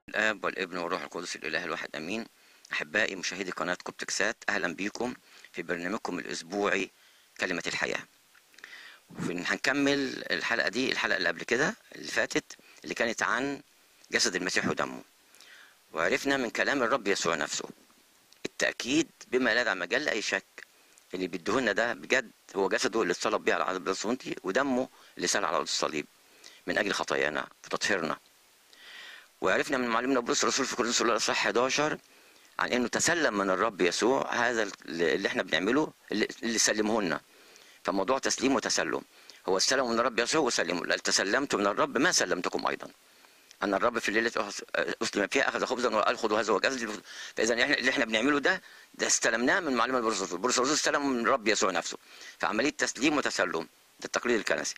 الاب والابن والروح القدس الاله الواحد امين احبائي مشاهدي قناه كوبتكسات اهلا بيكم في برنامجكم الاسبوعي كلمه الحياه وفي- هنكمل الحلقه دي الحلقه اللي قبل كده اللي فاتت اللي كانت عن جسد المسيح ودمه وعرفنا من كلام الرب يسوع نفسه التاكيد بما لا يدع مجال لاي شك اللي بيديهولنا ده بجد هو جسده اللي اتصلب بيه على العذاب الصنطي ودمه اللي سال على الصليب من اجل خطايانا وتطهيرنا وعرفنا من معلمنا بولس الرسول في كورنثوس الاولى اصحاح 11 عن انه تسلم من الرب يسوع هذا اللي احنا بنعمله اللي اللي سلمه لنا فموضوع تسليم وتسلم هو استلم من الرب يسوع وسلمه قال تسلمت من الرب ما سلمتكم ايضا ان الرب في الليله اسلم فيها اخذ خبزا وقال خذوا هذا وجسدي فاذا احنا اللي احنا بنعمله ده ده استلمناه من معلم بولس الرسول بولس الرسول استلم من الرب يسوع نفسه فعمليه تسليم وتسلم ده التقليد الكنسي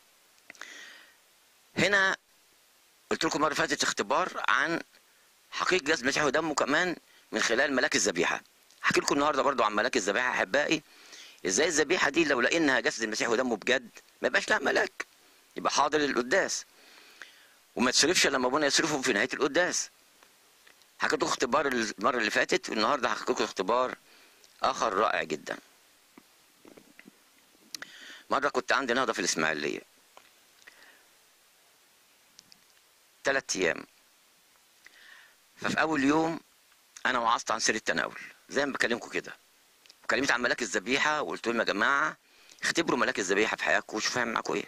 هنا قلت لكم مره فاتت اختبار عن حقيقه جسد المسيح ودمه كمان من خلال ملاك الذبيحه هحكي لكم النهارده برضو عن ملاك الذبيحه احبائي ازاي الذبيحه دي لو لقيناها جسد المسيح ودمه بجد ما يبقاش لها ملاك يبقى حاضر القداس وما تصرفش لما ابونا يصرفهم في نهايه القداس حكيت لكم اختبار المره اللي فاتت والنهارده هحكي لكم اختبار اخر رائع جدا مره كنت عندي نهضه في الاسماعيليه ثلاث ايام ففي اول يوم انا وعظت عن سر التناول زي ما بكلمكم كده وكلمت عن ملاك الذبيحه وقلت لهم يا جماعه اختبروا ملاك الذبيحه في حياتكم وشوفوا هيعمل معاكم ايه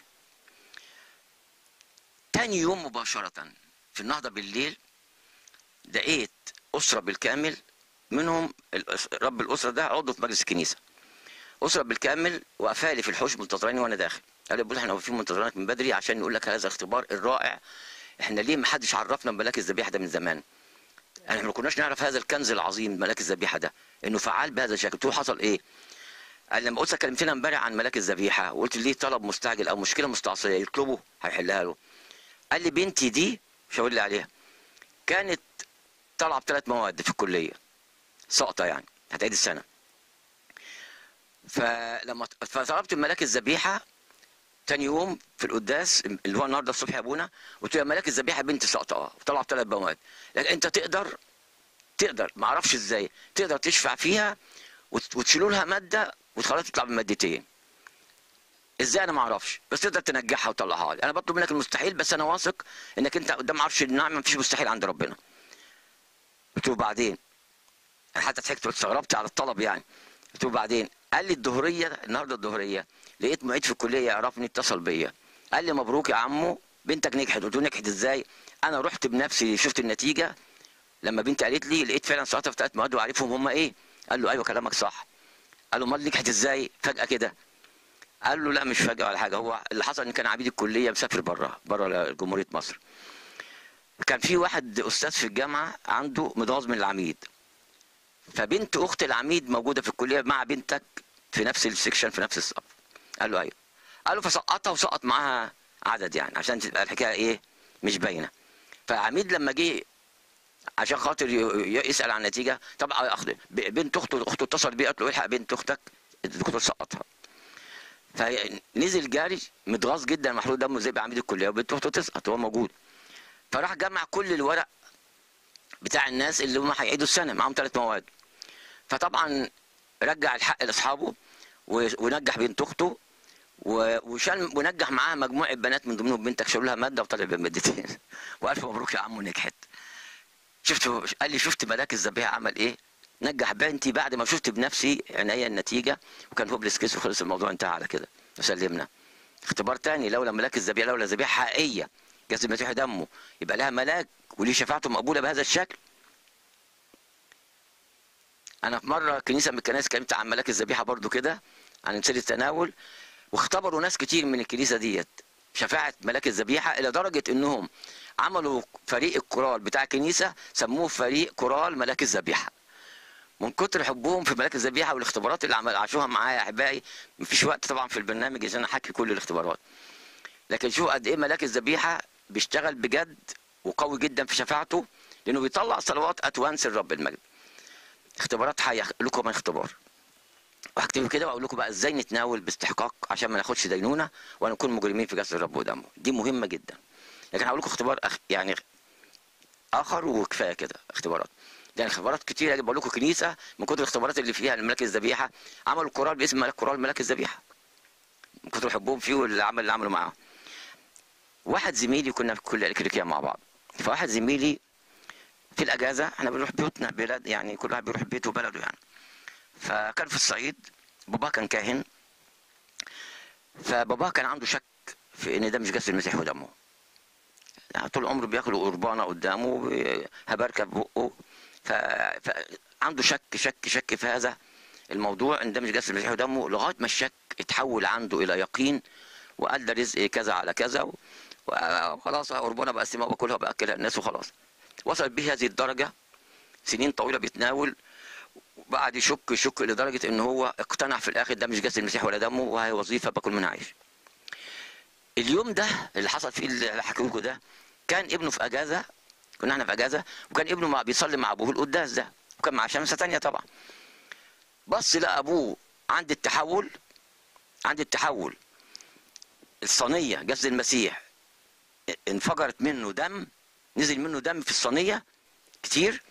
تاني يوم مباشره في النهضه بالليل لقيت اسره بالكامل منهم الأس- رب الاسره ده عضو في مجلس الكنيسه اسره بالكامل وقفالي في الحوش منتظراني وانا داخل قال لي بص احنا واقفين منتظرينك من بدري عشان نقول لك هذا الاختبار الرائع احنا ليه ما حدش عرفنا بملاك الذبيحه ده من زمان احنا ما كناش نعرف هذا الكنز العظيم ملاك الذبيحه ده انه فعال بهذا الشكل قلت له حصل ايه قال لما قلت كلمتنا امبارح عن ملاك الذبيحه وقلت ليه طلب مستعجل او مشكله مستعصيه يطلبه هيحلها له قال لي بنتي دي شاور لي عليها كانت طالعه بثلاث مواد في الكليه ساقطه يعني هتعيد السنه فلما فطلبت من ملاك الذبيحه تاني يوم في القداس اللي هو النهارده الصبح يا ابونا قلت له يا ملاك الذبيحه بنت ساقطه اه وطلع بثلاث مواد لكن انت تقدر تقدر ما اعرفش ازاي تقدر تشفع فيها وت- وتشيلوا لها ماده وتخليها تطلع بمادتين ازاي انا ما اعرفش بس تقدر تنجحها وتطلعها لي انا بطلب منك المستحيل بس انا واثق انك انت قدام عرش النعمه مفيش مستحيل عند ربنا قلت له بعدين انا حتى ضحكت واستغربت على الطلب يعني قلت له بعدين قال لي الظهريه النهارده الظهريه لقيت معيد في الكليه يعرفني اتصل بيا قال لي مبروك يا عمو بنتك نجحت قلت له نجحت ازاي انا رحت بنفسي شفت النتيجه لما بنتي قالت لي لقيت فعلا ساعتها في ثلاث مواد وعارفهم هم ايه قال له ايوه كلامك صح قال له امال نجحت ازاي فجاه كده قال له لا مش فجاه ولا حاجه هو اللي حصل ان كان عميد الكليه مسافر بره بره جمهوريه مصر كان في واحد استاذ في الجامعه عنده متغاظ من العميد فبنت اخت العميد موجوده في الكليه مع بنتك في نفس السكشن في نفس الصف قال له ايوه قال له فسقطها وسقط معاها عدد يعني عشان تبقى الحكايه ايه مش باينه فعميد لما جه عشان خاطر ي- ي- يسال عن النتيجه طبعا أخ- ب- بنت اخته اخته اتصل بيه قالت له الحق بنت اختك الدكتور سقطها فنزل جاري متغاظ جدا محروق دمه زي بعميد الكليه وبنت اخته تسقط هو موجود فراح جمع كل الورق بتاع الناس اللي هم هيعيدوا السنه معاهم ثلاث مواد فطبعا رجع الحق لاصحابه و- ونجح بنت اخته و- وشال ونجح معاها مجموعه بنات من ضمنهم بنتك شالوا لها ماده وطلع بمادتين والف مبروك يا عمو نجحت شفت قال لي شفت ملاك الذبيحه عمل ايه نجح بنتي بعد ما شفت بنفسي عينيا النتيجه وكان هوبلس كيس وخلص الموضوع انتهى على كده وسلمنا اختبار تاني لولا ملاك الذبيحه لولا ذبيحه حقيقيه جسد المسيح دمه يبقى لها ملاك وليه شفاعته مقبوله بهذا الشكل انا في مره كنيسه من الكنائس كلمت عن ملاك الذبيحه برضو كده عن امثال التناول واختبروا ناس كتير من الكنيسه ديت شفاعه ملاك الذبيحه الى درجه انهم عملوا فريق الكورال بتاع الكنيسه سموه فريق كورال ملاك الذبيحه من كتر حبهم في ملاك الذبيحه والاختبارات اللي عمل عاشوها معايا يا احبائي مفيش وقت طبعا في البرنامج عشان احكي كل الاختبارات لكن شوف قد ايه ملاك الذبيحه بيشتغل بجد وقوي جدا في شفاعته لانه بيطلع صلوات اتوانس الرب المجد اختبارات حيه لكم من اختبار وهكتب كده واقول لكم بقى ازاي نتناول باستحقاق عشان ما ناخدش دينونه ولا نكون مجرمين في جسد الرب ودمه دي مهمه جدا لكن هقول لكم اختبار أخ يعني اخر وكفايه كده اختبارات يعني اختبارات كتير اجي بقول لكم كنيسه من كتر الاختبارات اللي فيها الملاك الذبيحه عملوا كورال باسم ملاك كورال ملاك الذبيحه من كتر حبهم فيه والعمل اللي عملوا معاه واحد زميلي كنا في كل الكليكيه مع بعض فواحد زميلي في الاجازه احنا بنروح بيوتنا بلاد يعني كل واحد بيروح بيته وبلده يعني فكان في الصعيد باباه كان كاهن فباباه كان عنده شك في ان ده مش جسد المسيح ودمه يعني طول عمره بياكل قربانه قدامه هبركه في بقه ف... فعنده شك شك شك في هذا الموضوع ان ده مش جسد المسيح ودمه لغايه ما الشك اتحول عنده الى يقين وقال ده رزق كذا على كذا و... وخلاص قربانه بقسمها وباكلها وباكلها الناس وخلاص وصلت به هذه الدرجه سنين طويله بيتناول وبعد يشك يشك لدرجه ان هو اقتنع في الاخر ده مش جسد المسيح ولا دمه وهي وظيفه باكل منها عيش اليوم ده اللي حصل فيه اللي حكيت لكم ده كان ابنه في اجازه كنا احنا في اجازه وكان ابنه مع بيصلي مع ابوه القداس ده وكان مع شمسه تانية طبعا بص لقى ابوه عند التحول عند التحول الصينيه جسد المسيح انفجرت منه دم نزل منه دم في الصينيه كتير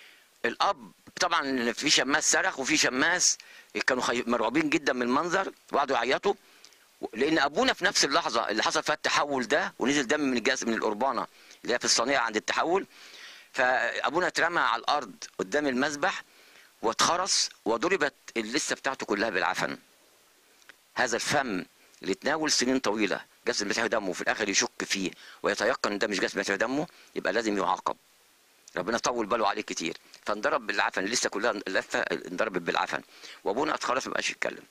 الاب طبعا في شماس صرخ وفي شماس كانوا خي... مرعوبين جدا من المنظر وقعدوا يعيطوا لان ابونا في نفس اللحظه اللي حصل فيها التحول ده ونزل دم من الجسد من القربانه اللي هي في الصينيه عند التحول فابونا اترمى على الارض قدام المذبح واتخرس وضربت اللسه بتاعته كلها بالعفن هذا الفم اللي اتناول سنين طويله جسد المسيح دمه وفي الاخر يشك فيه ويتيقن ان ده مش جسد المسيح دمه يبقى لازم يعاقب ربنا طول باله عليه كتير فانضرب بالعفن لسه كلها لفه انضربت بالعفن وابونا اتخرس ما بقاش يتكلم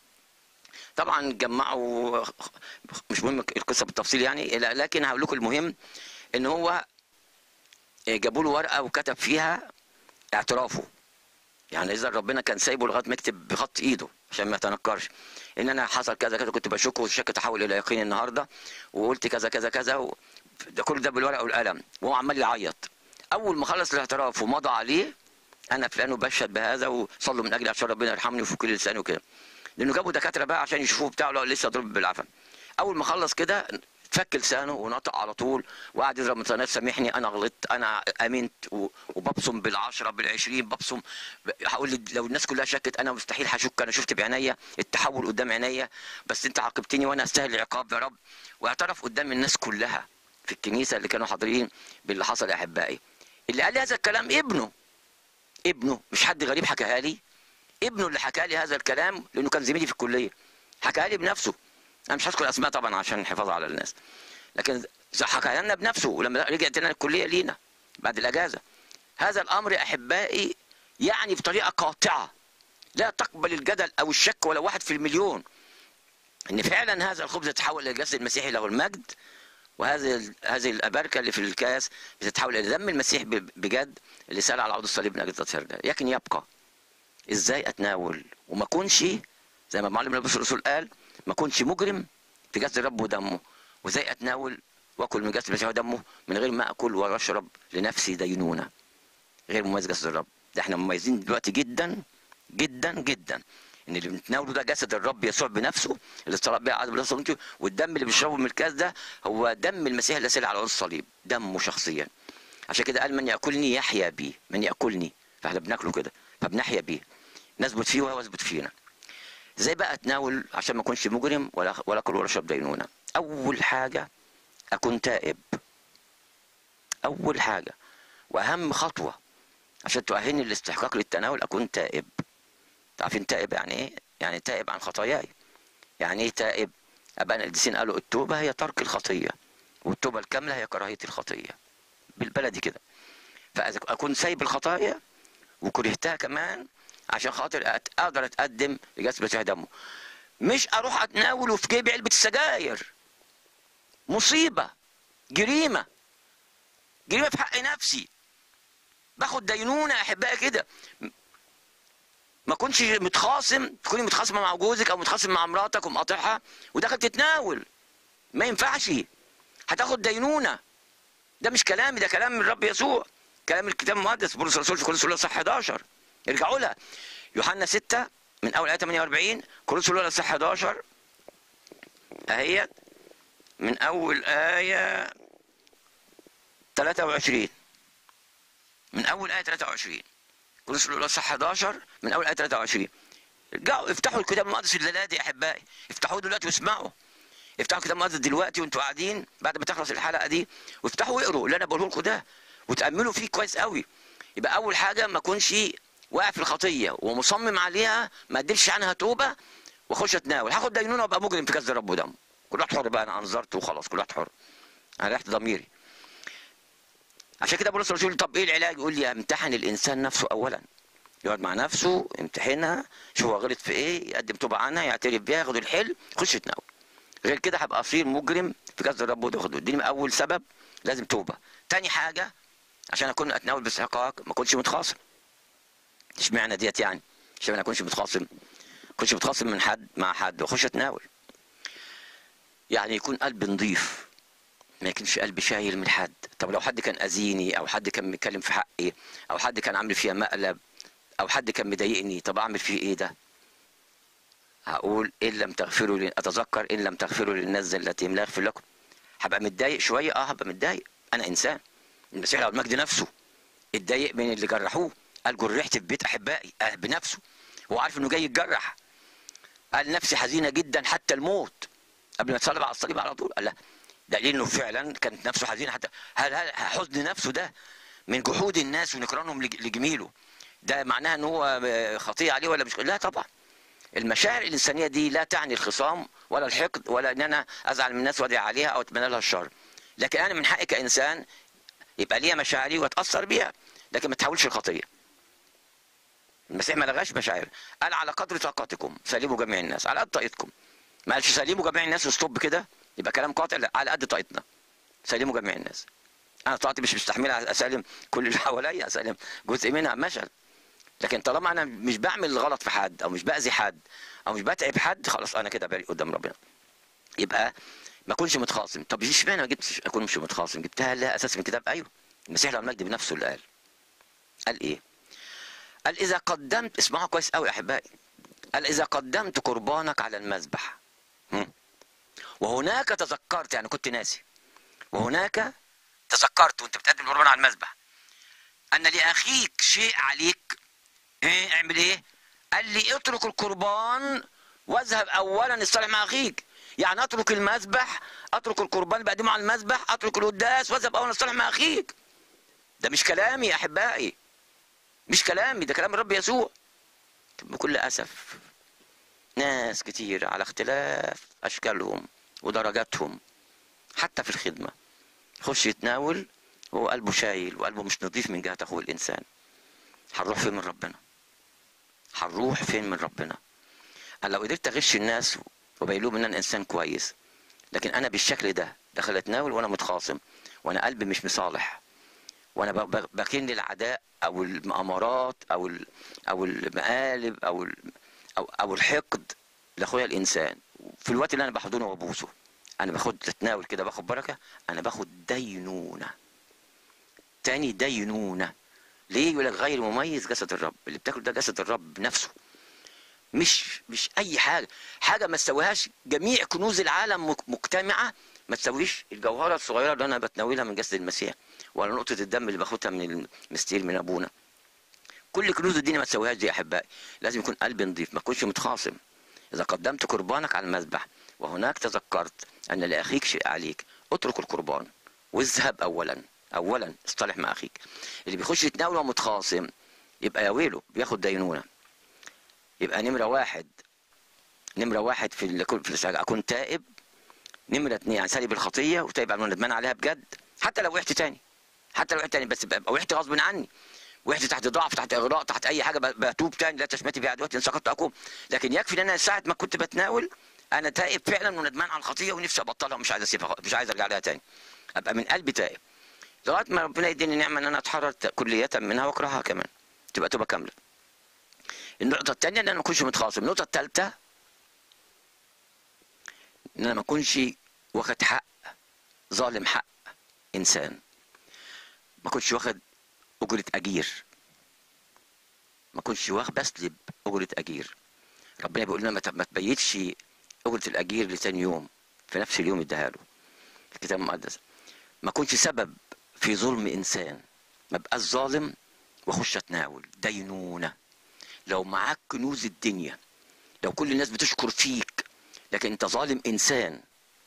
طبعا جمعوا مش مهم القصه بالتفصيل يعني لكن هقول لكم المهم ان هو جابوا له ورقه وكتب فيها اعترافه يعني اذا ربنا كان سايبه لغايه ما يكتب بخط ايده عشان ما يتنكرش ان انا حصل كذا كذا كنت بشك والشك تحول الى يقين النهارده وقلت كذا كذا كذا و... ده كل ده بالورقه والقلم وهو عمال يعيط اول ما خلص الاعتراف ومضى عليه انا فلان وبشهد بهذا وصلوا من اجلي عشان ربنا يرحمني وفك لي لساني وكده لانه جابوا دكاتره بقى عشان يشوفوه بتاعه لا لسه ضرب بالعفن اول ما خلص كده فك لسانه ونطق على طول وقعد يضرب مثلا سامحني انا غلطت انا امنت وببصم بالعشره بالعشرين ببصم هقول لو الناس كلها شكت انا مستحيل هشك انا شفت بعينيا التحول قدام عينيا بس انت عاقبتني وانا استاهل العقاب يا رب واعترف قدام الناس كلها في الكنيسه اللي كانوا حاضرين باللي حصل يا احبائي اللي قال لي هذا الكلام ابنه ابنه مش حد غريب حكاها لي ابنه اللي حكى لي هذا الكلام لانه كان زميلي في الكليه حكى لي بنفسه انا مش هذكر اسماء طبعا عشان الحفاظ على الناس لكن حكى لنا بنفسه ولما رجعت لنا الكليه لينا بعد الاجازه هذا الامر يا احبائي يعني بطريقه قاطعه لا تقبل الجدل او الشك ولا واحد في المليون ان فعلا هذا الخبز يتحول الى الجسد المسيحي له المجد وهذه هذه الابركه اللي في الكاس بتتحول الى دم المسيح بجد اللي سال على عود الصليب من اجل تطهير ده لكن يبقى ازاي اتناول وما اكونش زي ما معلم الرسول الرسول قال ما اكونش مجرم في جسد الرب ودمه وازاي اتناول واكل من جسد المسيح ودمه من غير ما اكل واشرب لنفسي دينونه غير مميز جسد الرب ده احنا مميزين دلوقتي جدا جدا جدا ان اللي بنتناوله ده جسد الرب يسوع بنفسه اللي اتصلب بيه عدم الله والدم اللي بيشربه من الكاس ده هو دم المسيح اللي سال على الصليب دمه شخصيا عشان كده قال من ياكلني يحيا بي من ياكلني فاحنا بناكله كده فبنحيا بيه نثبت فيه وهو يثبت فينا ازاي بقى اتناول عشان ما اكونش مجرم ولا ولا اكل ولا اشرب دينونه اول حاجه اكون تائب اول حاجه واهم خطوه عشان تؤهلني للاستحقاق للتناول اكون تائب عارفين تائب يعني ايه يعني تائب عن خطاياي يعني ايه تائب ابانا القديسين قالوا التوبه هي ترك الخطيه والتوبه الكامله هي كراهيه الخطيه بالبلدي كده فاكون سايب الخطايا وكرهتها كمان عشان خاطر اقدر اتقدم لجسد مسيح دمه مش اروح اتناول وفي جيبي علبه السجاير مصيبه جريمه جريمه في حق نفسي باخد دينونه يا احبائي كده ما كنتش متخاصم تكوني متخاصمه مع جوزك او متخاصم مع مراتك ومقاطعها وداخل تتناول ما ينفعش هتاخد دينونه ده مش كلامي ده كلام من الرب يسوع كلام الكتاب المقدس بولس الرسول في كورنثوس الاولى صح 11 ارجعوا لها يوحنا 6 من اول ايه 48 كورنثوس الاولى صح 11 اهيت من اول ايه 23 من اول ايه 23 كورنثوس الاولى صح 11 من اول ايه 23 ارجعوا افتحوا الكتاب المقدس الليله دي يا احبائي افتحوه دلوقتي واسمعوا افتحوا الكتاب المقدس دلوقتي وانتوا قاعدين بعد ما تخلص الحلقه دي وافتحوا واقروا اللي انا بقوله لكم ده وتاملوا فيه كويس قوي يبقى اول حاجه ما اكونش واقع في الخطيه ومصمم عليها ما اديش عنها توبه واخش اتناول هاخد دينونه وابقى مجرم في كذب الرب ودمه كل واحد حر بقى انا انظرت وخلاص كل واحد حر انا ريحت ضميري عشان كده بولس الرسول طب ايه العلاج يقول لي امتحن الانسان نفسه اولا يقعد مع نفسه يمتحنها شوف هو غلط في ايه يقدم توبه عنها يعترف بيها ياخد الحل يخش يتناول غير كده هبقى اصير مجرم في كذب الرب ودمه اديني اول سبب لازم توبه تاني حاجه عشان اكون اتناول باستحقاق ما اكونش متخاصم اشمعنى ديت يعني عشان ما اكونش متخاصم ما اكونش متخاصم من حد مع حد واخش اتناول يعني يكون قلب نظيف ما يكونش قلب شايل من حد طب لو حد كان اذيني او حد كان بيتكلم في حقي او حد كان عامل فيها مقلب او حد كان مضايقني طب اعمل فيه ايه ده هقول ان لم تغفروا لي اتذكر ان لم تغفروا للناس التي لا يغفر لكم هبقى متضايق شويه اه هبقى متضايق انا انسان المسيح له المجد نفسه اتضايق من اللي جرحوه قال جرحت في بيت احبائي آه بنفسه هو عارف انه جاي يتجرح قال نفسي حزينه جدا حتى الموت قبل ما يتصلب على الصليب على طول قال لا دليل انه فعلا كانت نفسه حزينه حتى هل هل حزن نفسه ده من جحود الناس ونكرانهم لج- لجميله ده معناه ان هو خطيه عليه ولا مش لا طبعا المشاعر الانسانيه دي لا تعني الخصام ولا الحقد ولا ان انا ازعل من الناس وادعي عليها او اتمنى لها الشر لكن انا من حقي كانسان يبقى ليا مشاعري واتاثر بيها لكن ما تحولش الخطيه المسيح ما لغاش مشاعر قال على قدر طاقتكم سلموا جميع الناس على قد طاقتكم ما قالش سلموا جميع الناس وستوب كده يبقى كلام قاطع لا على قد طاقتنا سلموا جميع الناس انا طاقتي مش مستحملها اسلم كل اللي حواليا اسلم جزء منها مشل لكن طالما انا مش بعمل الغلط في حد او مش باذي حد او مش بتعب حد خلاص انا كده بريء قدام ربنا يبقى ما اكونش متخاصم طب اشمعنى ما جبتش اكون مش متخاصم جبتها لها اساس من كتاب ايوه المسيح له المجد بنفسه اللي قال قال ايه قال اذا قدمت اسمعوا كويس قوي يا احبائي قال اذا قدمت قربانك على المذبح هم. وهناك تذكرت يعني كنت ناسي وهناك تذكرت وانت بتقدم القربان على المذبح ان لاخيك شيء عليك ايه اعمل ايه قال لي اترك القربان واذهب اولا اصطلح مع اخيك يعني اترك المذبح اترك القربان اللي بقدمه على المذبح اترك القداس واذهب اولا اصطلح مع اخيك ده مش كلامي يا احبائي مش كلامي ده كلام الرب يسوع بكل اسف ناس كتير على اختلاف اشكالهم ودرجاتهم حتى في الخدمه يخش يتناول وهو قلبه شايل وقلبه مش نظيف من جهه اخوه الانسان هنروح فين من ربنا هنروح فين من ربنا انا لو قدرت اغش الناس وبين لهم ان انا انسان كويس لكن انا بالشكل ده داخل اتناول وانا متخاصم وانا قلبي مش مصالح وانا ب- ب- بكن للعداء او المؤامرات او ال- او المقالب او ال- او او الحقد لاخويا الانسان في الوقت اللي انا بحضنه وابوسه انا باخد اتناول كده باخد بركه انا باخد دينونه تاني دينونه ليه يقول لك غير مميز جسد الرب اللي بتاكل ده جسد الرب نفسه مش مش اي حاجه حاجه ما تسويهاش جميع كنوز العالم مك- مجتمعه ما تسويش الجوهره الصغيره اللي انا بتناولها من جسد المسيح ولا نقطه الدم اللي باخدها من المستير من ابونا كل كنوز الدنيا ما تسويهاش دي يا احبائي لازم يكون قلبي نظيف ما تكونش متخاصم اذا قدمت قربانك على المذبح وهناك تذكرت ان لاخيك شيء عليك اترك القربان واذهب اولا اولا اصطلح مع اخيك اللي بيخش يتناول وهو متخاصم يبقى يا ويله بياخد دينونه يبقى نمره واحد نمره واحد في ال- في الاستعجال اكون تائب نمره اتنين يعني سالب الخطيه وتائب على ندمان عليها بجد حتى لو وقعت تاني حتى لو وقعت تاني بس ببقى وقعت غصب عني وقعت تحت ضعف تحت اغراء تحت اي حاجه ب- بتوب تاني لا تشمتي بها عدواتي ان سقطت اقوم لكن يكفي ان انا ساعه ما كنت بتناول انا تائب فعلا وندمان على الخطيه ونفسي ابطلها ومش عايز اسيبها مش عايز ارجع لها تاني ابقى من قلبي تائب لغايه ما ربنا يديني نعمه ان انا اتحرر ت- كليه منها واكرهها كمان تبقى توبه كامله النقطه الثانيه ان انا ما اكونش متخاصم النقطه الثالثه ان انا ما اكونش واخد حق ظالم حق انسان ما اكونش واخد اجره اجير ما اكونش واخد بسلب اجره اجير ربنا بيقول لنا ما ت- ما تبيتش اجره الاجير لتاني يوم في نفس اليوم اداها له الكتاب المقدس ما اكونش سبب في ظلم انسان ما بقاش ظالم واخش اتناول دينونه لو معاك كنوز الدنيا لو كل الناس بتشكر فيك لكن انت ظالم انسان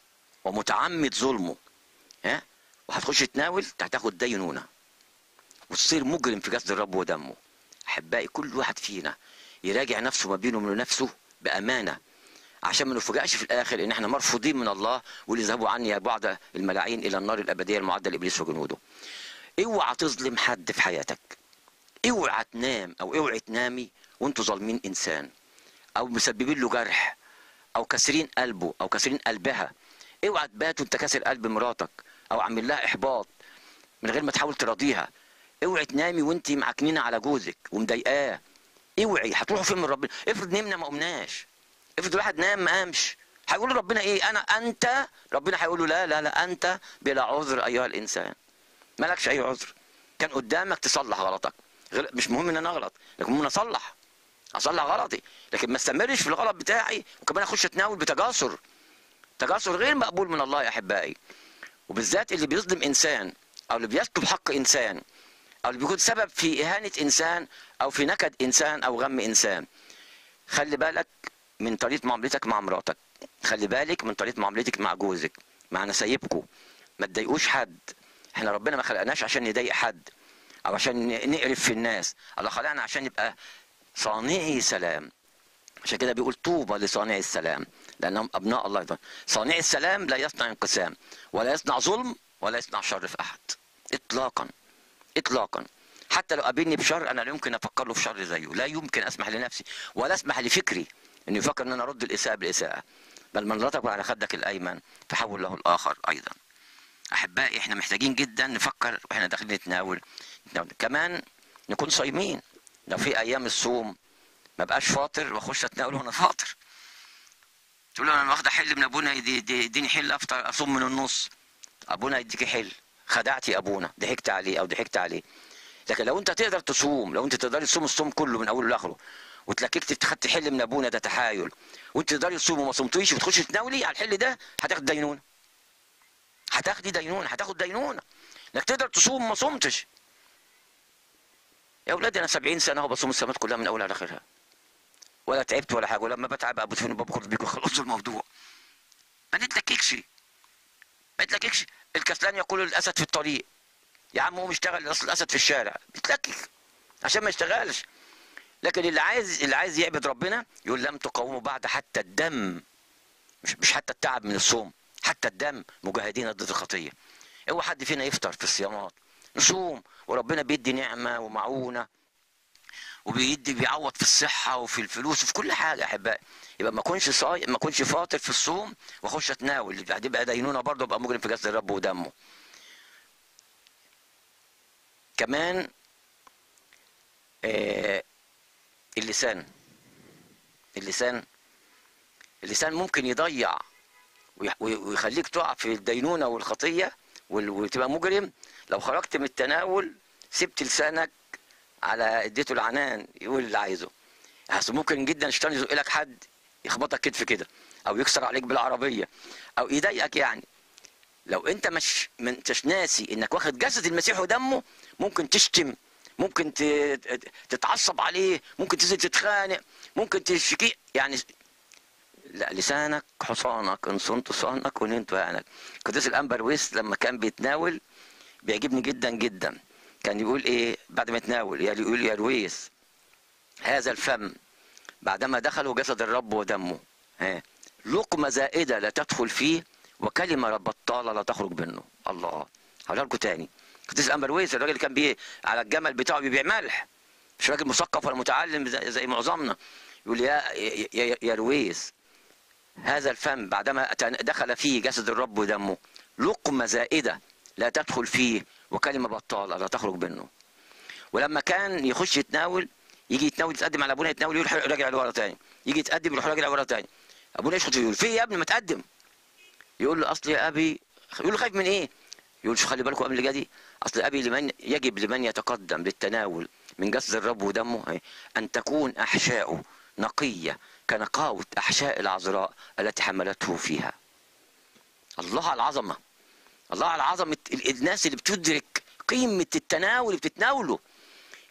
ومتعمد ظلمه ها وهتخش تناول هتاخد دينونه وتصير مجرم في جسد الرب ودمه احبائي كل واحد فينا يراجع نفسه ما بينه وبين نفسه بامانه عشان ما نفاجئش في الاخر ان احنا مرفوضين من الله واللي ذهبوا عني يا بعد الملاعين الى النار الابديه المعده لابليس وجنوده. اوعى تظلم حد في حياتك. اوعى تنام او اوعي تنامي وانتوا ظالمين انسان او مسببين له جرح او كاسرين قلبه او كاسرين قلبها. اوعى تبات وانت كاسر قلب مراتك او عامل لها احباط من غير ما تحاول تراضيها. اوعي تنامي وانت معكنينه على جوزك ومضايقاه. اوعي هتروحوا فين من ربنا؟ افرض نمنا ما قمناش. افرض واحد نام ما قامش هيقول له ربنا ايه انا انت ربنا هيقول له لا لا لا انت بلا عذر ايها الانسان مالكش اي عذر كان قدامك تصلح غلطك غير مش مهم ان انا اغلط لكن مهم ان اصلح اصلح غلطي لكن ما استمرش في الغلط بتاعي وكمان اخش اتناول بتجاسر تجاسر غير مقبول من الله يا احبائي وبالذات اللي بيظلم انسان او اللي بيسلب حق انسان او اللي بيكون سبب في اهانه انسان او في نكد انسان او غم انسان خلي بالك من طريقه معاملتك مع مراتك خلي بالك من طريقه معاملتك مع جوزك مع نسايبكم ما تضايقوش حد احنا ربنا ما خلقناش عشان نضايق حد او عشان نقرف في الناس الله خلقنا عشان نبقى صانعي سلام عشان كده بيقول طوبى لصانعي السلام لانهم ابناء الله أيضا. صانع السلام لا يصنع انقسام ولا يصنع ظلم ولا يصنع شر في احد اطلاقا اطلاقا حتى لو قابلني بشر انا لا يمكن افكر له في شر زيه لا يمكن اسمح لنفسي ولا اسمح لفكري انه يفكر ان انا ارد الاساءه بالاساءه بل من رتب على خدك الايمن فحول له الاخر ايضا احبائي احنا محتاجين جدا نفكر واحنا داخلين نتناول نتناول. كمان نكون صايمين لو في ايام الصوم ما بقاش فاطر واخش اتناول وانا فاطر تقول له انا واخده حل من ابونا يدي- يدي- يديني حل افطر اصوم من النص ابونا يديكي حل خدعتي ابونا ضحكت عليه او ضحكت عليه لكن لو انت تقدر تصوم لو انت تقدري تصوم الصوم كله من اوله لاخره وتلككت خدت حل من ابونا ده تحايل وانت تقدري تصوم وما صمتيش وتخش تناولي على الحل ده هتاخد دينونه هتاخدي دينونه هتاخد دينونه انك تقدر تصوم ما صمتش يا اولادي انا 70 سنه اهو بصوم السنوات كلها من اولها لاخرها ولا تعبت ولا حاجه ولما بتعب ابو فين بخرج بيكم خلصوا الموضوع ما نتلككش ما نتلككش الكسلان يقول الاسد في الطريق يا عم قوم اشتغل اصل الاسد في الشارع بيتلكك عشان ما يشتغلش لكن اللي عايز اللي عايز يعبد ربنا يقول لم تقاوموا بعد حتى الدم مش مش حتى التعب من الصوم حتى الدم مجاهدين ضد الخطيه اوعى حد فينا يفطر في الصيامات نصوم وربنا بيدي نعمه ومعونه وبيدي بيعوض في الصحه وفي الفلوس وفي كل حاجه يا احبائي يبقى ما اكونش صايم ما اكونش فاطر في الصوم واخش اتناول هتبقى دينونه برضه ابقى مجرم في جسد الرب ودمه كمان آه اللسان اللسان اللسان ممكن يضيع ويح- وي- ويخليك تقع في الدينونه والخطيه وال- وتبقى مجرم لو خرجت من التناول سبت لسانك على اديته العنان يقول اللي عايزه اصل ممكن جدا الشيطان يزق لك حد يخبطك كتف كده او يكسر عليك بالعربيه او يضايقك يعني لو انت مش ما انتش ناسي انك واخد جسد المسيح ودمه ممكن تشتم ممكن ت- تتعصب عليه ممكن تنزل تتخانق ممكن تشكي يعني لا لسانك حصانك ان صنت صانك وننت وعنك قديس الانبر ويس لما كان بيتناول بيعجبني جدا جدا كان يقول ايه بعد ما يتناول يعني يقول يا رويس هذا الفم بعدما دخلوا جسد الرب ودمه ها لقمة زائدة لا تدخل فيه وكلمة بطالة لا تخرج منه الله هقولها لكم تاني قديس الانبر ويس الراجل اللي كان بيه على الجمل بتاعه بيبيع ملح مش راجل مثقف ولا متعلم زي, زي معظمنا يقول يا يا, يا, يا رويس هذا الفم بعدما أتى- دخل فيه جسد الرب ودمه لقمة زائدة لا تدخل فيه وكلمة بطالة لا تخرج منه ولما كان يخش يتناول يجي يتناول يتقدم على ابونا يتناول يروح راجع لورا تاني يجي يتقدم يروح راجع لورا تاني ابونا يشخط يقول في إيه يا ابني ما تقدم يقول له اصل يا ابي يقول له خايف من ايه يقول شو خلي بالكم قبل جدي اصل ابي لمن يجب لمن يتقدم للتناول من جسد الرب ودمه إيه؟ ان تكون احشاؤه نقيه كنقاوه احشاء العذراء التي حملته فيها الله على العظمه الله على عظمه ال- الناس اللي بتدرك قيمه التناول اللي بتتناوله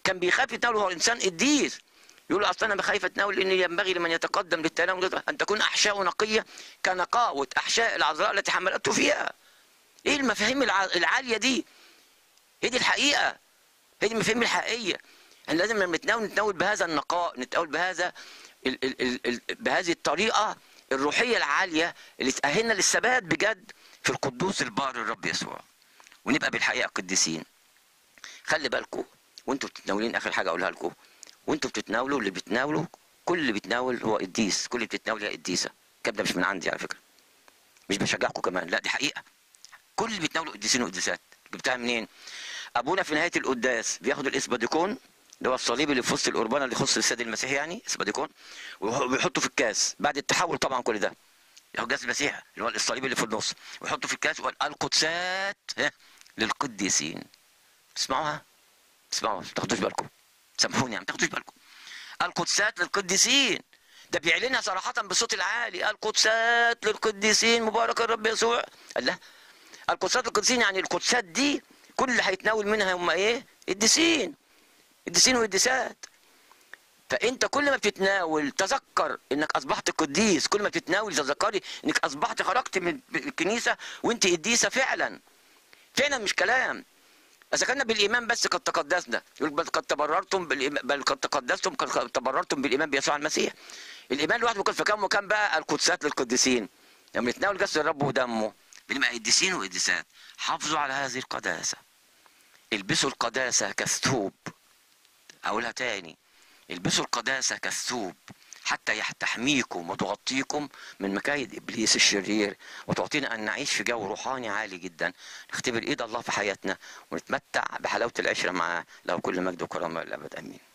كان بيخاف يتناول وهو انسان قديس يقول له اصل انا خايف اتناول لان ينبغي لمن يتقدم للتناول ان تكون احشاء نقيه كنقاوه احشاء العذراء التي حملته فيها ايه المفاهيم الع- العاليه دي هي دي الحقيقه هي دي المفاهيم الحقيقيه احنا لازم لما نتناول نتناول بهذا النقاء نتناول بهذا ال ال ال ال بهذه الطريقه الروحيه العاليه اللي تاهلنا للثبات بجد في القدوس البار الرب يسوع ونبقى بالحقيقه قديسين خلي بالكم وانتوا بتتناولين اخر حاجه اقولها لكم وانتوا بتتناولوا اللي بيتناولوا كل اللي بيتناول هو قديس كل اللي بتتناول هي قديسه الكلام ده مش من عندي على فكره مش بشجعكم كمان لا دي حقيقه كل اللي بيتناولوا قديسين وقديسات جبتها منين ابونا في نهايه القداس بياخد الاسباديكون اللي هو الصليب اللي في وسط القربانه اللي يخص السيد المسيح يعني اسباديكون ويحطه في الكاس بعد التحول طبعا كل ده ياخد جسد المسيح اللي هو الصليب اللي في النص ويحطه في الكاس ويقول القدسات ها، للقديسين تسمعوها تسمعوها ما تاخدوش بالكم سامحوني ما تاخدوش بالكم القدسات للقديسين ده بيعلنها صراحة بصوت العالي القدسات للقديسين مبارك الرب يسوع الله القدسات للقديسين يعني القدسات دي كل اللي هيتناول منها هم ايه؟ قديسين قديسين وقديسات فانت كل ما بتتناول تذكر انك اصبحت قديس كل ما بتتناول تذكري انك اصبحت خرجت من الكنيسه وانت قديسه فعلا فعلا مش كلام اذا كنا بالايمان بس قد تقدسنا يقول بل قد تبررتم بالإيمان بل قد تقدستم قد تبررتم بالايمان بيسوع المسيح الايمان لوحده بيكون في كم وكم بقى القدسات للقديسين لما نتناول جسد الرب ودمه بنبقى قديسين وقديسات حافظوا على هذه القداسه البسوا القداسه كالثوب اقولها تاني البسوا القداسه كالثوب حتى تحميكم وتغطيكم من مكايد ابليس الشرير وتعطينا ان نعيش في جو روحاني عالي جدا نختبر ايد الله في حياتنا ونتمتع بحلاوه العشره معاه له كل مجد وكرامه للابد امين